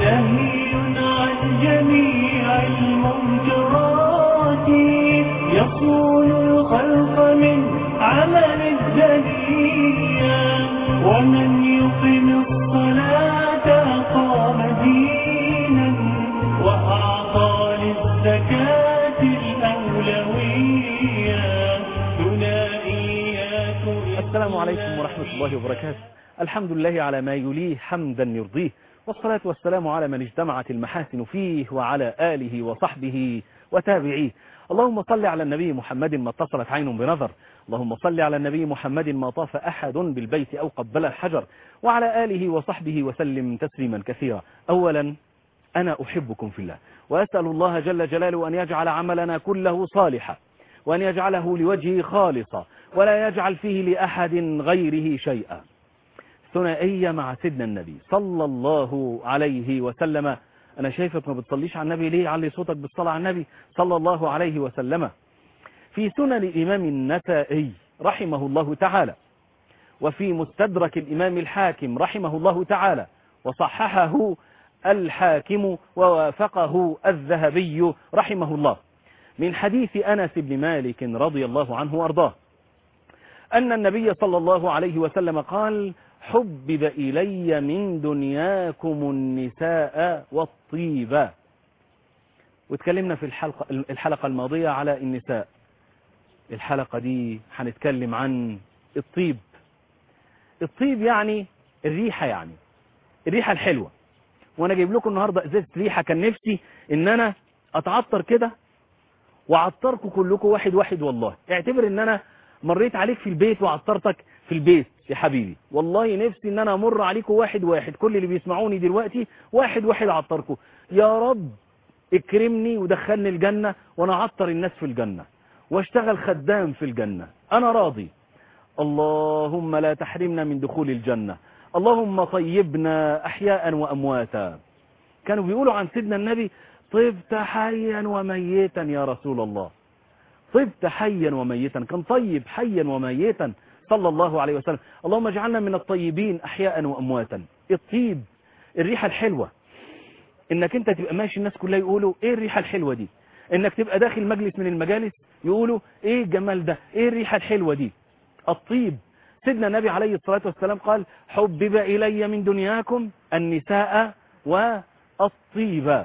لهي عن جميع المنكرات يصون الخلق من عمل الدنيا ومن يقم الصلاة قام دينا وأعطى للزكاة الأولوية ثنائيات السلام عليكم ورحمة الله وبركاته الحمد لله على ما يليه حمدا يرضيه والصلاة والسلام على من اجتمعت المحاسن فيه وعلى آله وصحبه وتابعيه اللهم صل على النبي محمد ما اتصلت عين بنظر اللهم صل على النبي محمد ما طاف أحد بالبيت أو قبل الحجر وعلى آله وصحبه وسلم تسليما كثيرا أولا أنا أحبكم في الله وأسأل الله جل جلاله أن يجعل عملنا كله صالحا وأن يجعله لوجهه خالصا ولا يجعل فيه لأحد غيره شيئا ثنائية مع سيدنا النبي صلى الله عليه وسلم أنا شايفك ما بتصليش على النبي ليه علي صوتك بالصلاة على النبي صلى الله عليه وسلم في سنن الإمام النسائي رحمه الله تعالى وفي مستدرك الإمام الحاكم رحمه الله تعالى وصححه الحاكم ووافقه الذهبي رحمه الله من حديث أنس بن مالك رضي الله عنه وأرضاه أن النبي صلى الله عليه وسلم قال حبب إلي من دنياكم النساء والطيبة واتكلمنا في الحلقة, الحلقة الماضية على النساء الحلقة دي هنتكلم عن الطيب الطيب يعني الريحة يعني الريحة الحلوة وانا جايب لكم النهاردة ازازة ريحة كان نفسي ان انا اتعطر كده وعطركم كلكم واحد واحد والله اعتبر ان انا مريت عليك في البيت وعطرتك في البيت يا حبيبي والله نفسي ان انا امر عليكم واحد واحد كل اللي بيسمعوني دلوقتي واحد واحد عطركم يا رب اكرمني ودخلني الجنة وانا اعطر الناس في الجنة واشتغل خدام في الجنة انا راضي اللهم لا تحرمنا من دخول الجنة اللهم طيبنا احياء وامواتا كانوا بيقولوا عن سيدنا النبي طبت حيا وميتا يا رسول الله طبت حيا وميتا كان طيب حيا وميتا صلى الله عليه وسلم اللهم اجعلنا من الطيبين احياء وامواتا الطيب الريحة الحلوة انك انت تبقى ماشي الناس كلها يقولوا ايه الريحة الحلوة دي انك تبقى داخل مجلس من المجالس يقولوا ايه الجمال ده ايه الريحة الحلوة دي الطيب سيدنا النبي عليه الصلاة والسلام قال حبب الي من دنياكم النساء والطيبة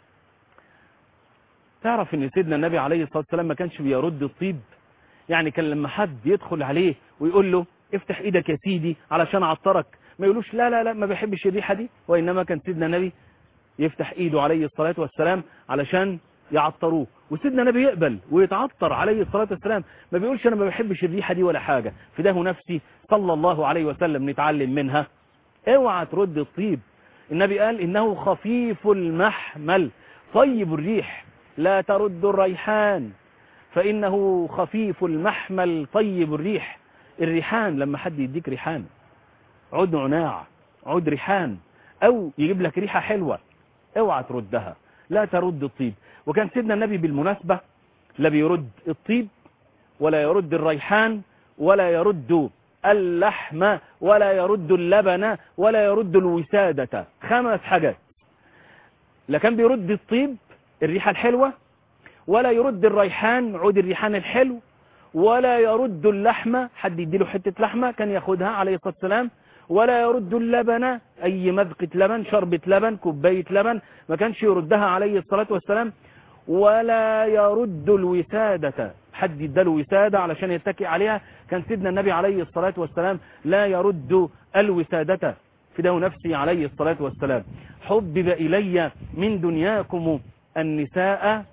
تعرف ان سيدنا النبي عليه الصلاة والسلام ما كانش بيرد الطيب يعني كان لما حد يدخل عليه ويقول له افتح ايدك يا سيدي علشان اعطرك ما يقولوش لا لا لا ما بحبش الريحة دي وانما كان سيدنا النبي يفتح ايده عليه الصلاة والسلام علشان يعطروه وسيدنا النبي يقبل ويتعطر عليه الصلاة والسلام ما بيقولش انا ما بحبش الريحة دي ولا حاجة فداه نفسي صلى الله عليه وسلم نتعلم منها اوعى ترد الطيب النبي قال انه خفيف المحمل طيب الريح لا ترد الريحان فإنه خفيف المحمل طيب الريح الريحان لما حد يديك ريحان عود عناع عود ريحان أو يجيب لك ريحة حلوة اوعى تردها لا ترد الطيب وكان سيدنا النبي بالمناسبة لا بيرد الطيب ولا يرد الريحان ولا يرد اللحم ولا يرد اللبن ولا يرد الوسادة خمس حاجات لا كان بيرد الطيب الريحة الحلوة ولا يرد الريحان عود الريحان الحلو ولا يرد اللحمة حد يديله حتة لحمة كان ياخدها عليه الصلاة والسلام ولا يرد اللبن أي مذقة لبن شربة لبن كوباية لبن ما كانش يردها عليه الصلاة والسلام ولا يرد الوسادة حد يداله وسادة علشان يتكئ عليها كان سيدنا النبي عليه الصلاة والسلام لا يرد الوسادة فداه نفسي عليه الصلاة والسلام حبب إلي من دنياكم النساء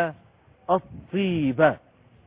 والطيبة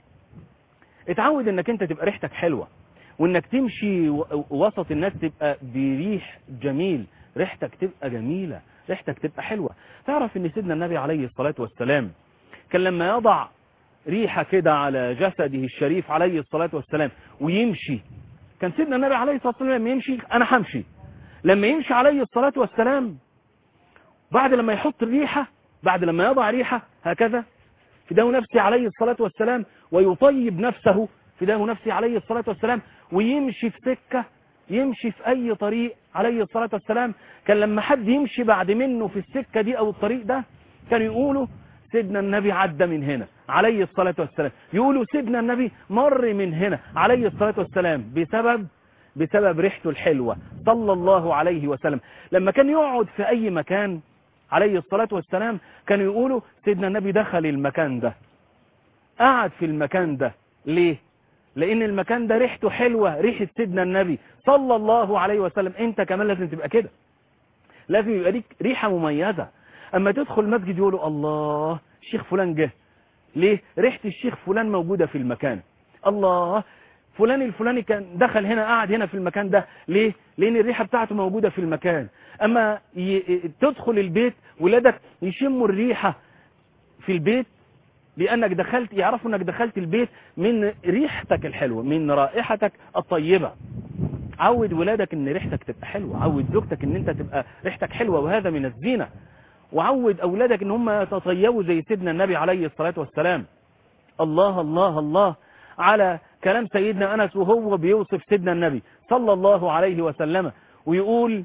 اتعود انك انت تبقى ريحتك حلوة وانك تمشي وسط الناس تبقى بريح جميل ريحتك تبقى جميلة ريحتك تبقى حلوة تعرف ان سيدنا النبي عليه الصلاة والسلام كان لما يضع ريحة كده على جسده الشريف عليه الصلاة والسلام ويمشي كان سيدنا النبي عليه الصلاة والسلام لما يمشي انا همشي لما يمشي عليه الصلاة والسلام بعد لما يحط الريحة بعد لما يضع ريحة هكذا فداه نفسي عليه الصلاة والسلام ويطيب نفسه فداه نفسي عليه الصلاة والسلام ويمشي في سكة يمشي في اي طريق عليه الصلاة والسلام كان لما حد يمشي بعد منه في السكة دي او الطريق ده كانوا يقولوا سيدنا النبي عدى من هنا عليه الصلاة والسلام يقولوا سيدنا النبي مر من هنا عليه الصلاة والسلام بسبب بسبب ريحته الحلوة صلى الله عليه وسلم لما كان يقعد في أي مكان عليه الصلاة والسلام كانوا يقولوا سيدنا النبي دخل المكان ده قعد في المكان ده ليه لأن المكان ده ريحته حلوة ريحة سيدنا النبي صلى الله عليه وسلم انت كمان لازم تبقى كده لازم يبقى ليك ريحة مميزة اما تدخل مسجد يقولوا الله الشيخ فلان جه ليه ريحة الشيخ فلان موجودة في المكان الله فلان الفلاني كان دخل هنا قعد هنا في المكان ده ليه لان الريحة بتاعته موجودة في المكان اما ي... تدخل البيت ولادك يشموا الريحة في البيت لانك دخلت يعرفوا انك دخلت البيت من ريحتك الحلوة من رائحتك الطيبة عود ولادك ان ريحتك تبقى حلوة عود زوجتك ان انت تبقى ريحتك حلوة وهذا من الزينة وعود اولادك ان هم يتطيبوا زي سيدنا النبي عليه الصلاة والسلام الله الله الله على كلام سيدنا انس وهو بيوصف سيدنا النبي صلى الله عليه وسلم ويقول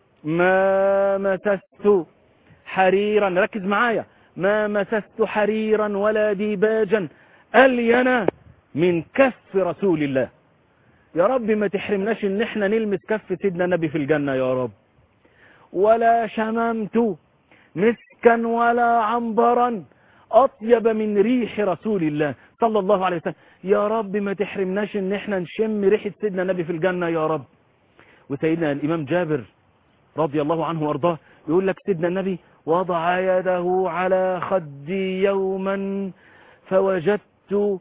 ما مسست حريرا ركز معايا ما مسست حريرا ولا ديباجا ألين من كف رسول الله يا رب ما تحرمناش ان احنا نلمس كف سيدنا النبي في الجنة يا رب ولا شممت مسكا ولا عنبرا أطيب من ريح رسول الله صلى الله عليه وسلم يا رب ما تحرمناش ان احنا نشم ريحة سيدنا النبي في الجنة يا رب وسيدنا الإمام جابر رضي الله عنه وارضاه يقول لك سيدنا النبي وضع يده على خدي يوما فوجدت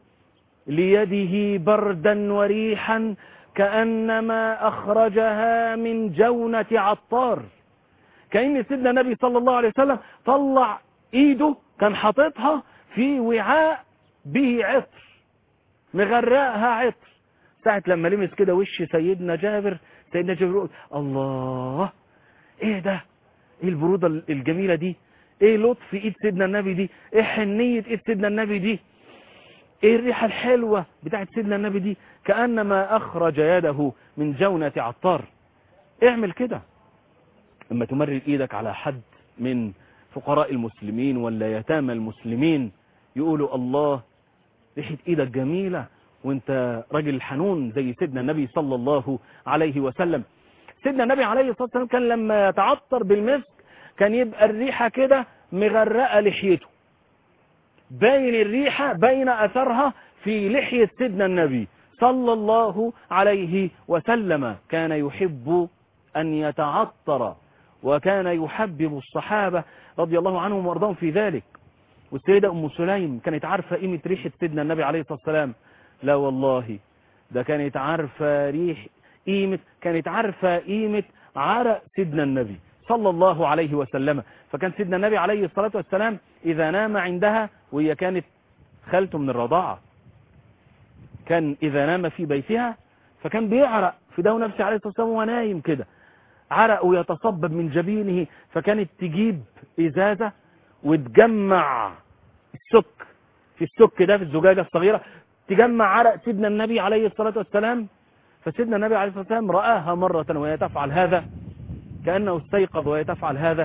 ليده بردا وريحا كأنما أخرجها من جونة عطار كأن سيدنا النبي صلى الله عليه وسلم طلع ايده كان حاططها في وعاء به عطر مغرقها عطر ساعة لما لمس كده وش سيدنا جابر سيدنا جابر يقول الله ايه ده ايه البرودة الجميلة دي ايه لطف ايد سيدنا النبي دي ايه حنية ايد سيدنا النبي دي ايه الريحة الحلوة بتاعت سيدنا النبي دي كأنما اخرج يده من جونة عطار اعمل كده اما تمرر ايدك على حد من فقراء المسلمين ولا يتامى المسلمين يقولوا الله ريحة ايدك جميلة وانت راجل حنون زي سيدنا النبي صلى الله عليه وسلم سيدنا النبي عليه الصلاة والسلام كان لما يتعطر بالمسك كان يبقى الريحة كده مغرقة لحيته باين الريحة باين أثرها في لحية سيدنا النبي صلى الله عليه وسلم كان يحب أن يتعطر وكان يحبب الصحابة رضي الله عنهم وارضاهم في ذلك والسيدة أم سليم كانت عارفة قيمة ريحة سيدنا النبي عليه الصلاة والسلام لا والله ده كانت عارفة ريح قيمة كانت عارفة قيمة عرق سيدنا النبي صلى الله عليه وسلم فكان سيدنا النبي عليه الصلاة والسلام إذا نام عندها وهي كانت خالته من الرضاعة كان إذا نام في بيتها فكان بيعرق في دو نفسه عليه الصلاة والسلام وهو نايم كده عرق ويتصبب من جبينه فكانت تجيب إزازة وتجمع السك في السك ده في الزجاجة الصغيرة تجمع عرق سيدنا النبي عليه الصلاة والسلام فسيدنا النبي عليه الصلاة والسلام رآها مرة وهي تفعل هذا كأنه استيقظ وهي تفعل هذا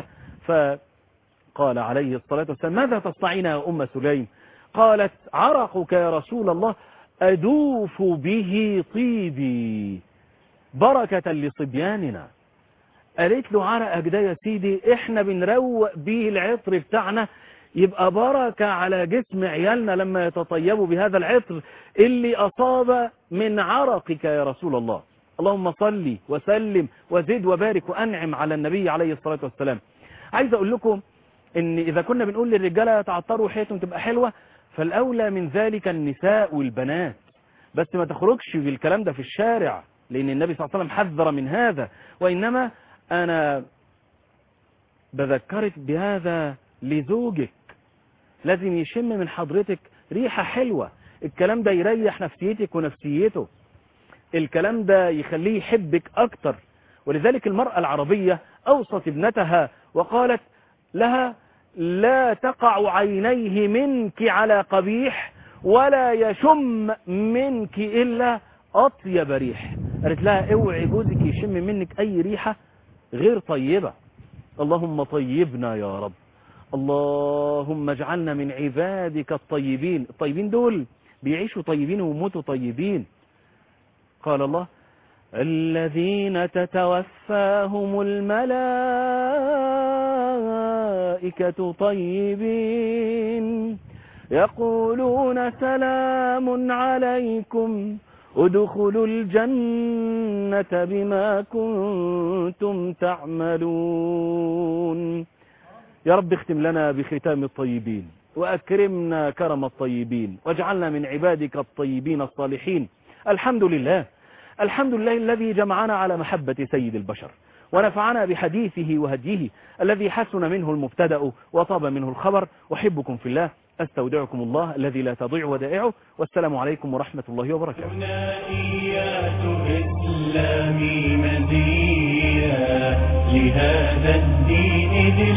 فقال عليه الصلاة والسلام ماذا تصنعين يا أم سليم قالت عرقك يا رسول الله أدوف به طيبي بركة لصبياننا قالت له عرقك ده يا سيدي احنا بنروق به العطر بتاعنا يبقى بركة على جسم عيالنا لما يتطيبوا بهذا العطر اللي أصاب من عرقك يا رسول الله اللهم صل وسلم وزد وبارك وأنعم على النبي عليه الصلاة والسلام عايز أقول لكم ان إذا كنا بنقول للرجالة يتعطروا حياتهم تبقى حلوة فالأولى من ذلك النساء والبنات بس ما تخرجش في الكلام ده في الشارع لأن النبي صلى الله عليه وسلم حذر من هذا وإنما أنا بذكرك بهذا لزوجك لازم يشم من حضرتك ريحة حلوة الكلام ده يريح نفسيتك ونفسيته الكلام ده يخليه يحبك أكتر ولذلك المرأة العربية أوصت ابنتها وقالت لها لا تقع عينيه منك على قبيح ولا يشم منك إلا أطيب ريح قالت لها اوعي جوزك يشم منك اي ريحة غير طيبة اللهم طيبنا يا رب اللهم اجعلنا من عبادك الطيبين الطيبين دول بيعيشوا طيبين ويموتوا طيبين قال الله الذين تتوفاهم الملائكة طيبين يقولون سلام عليكم ادخلوا الجنة بما كنتم تعملون يا رب اختم لنا بختام الطيبين وأكرمنا كرم الطيبين واجعلنا من عبادك الطيبين الصالحين الحمد لله الحمد لله الذي جمعنا على محبة سيد البشر ونفعنا بحديثه وهديه الذي حسن منه المبتدأ وطاب منه الخبر أحبكم في الله أستودعكم الله الذي لا تضيع ودائعه والسلام عليكم ورحمة الله وبركاته ثنائيات إسلامي مزية لهذا الدين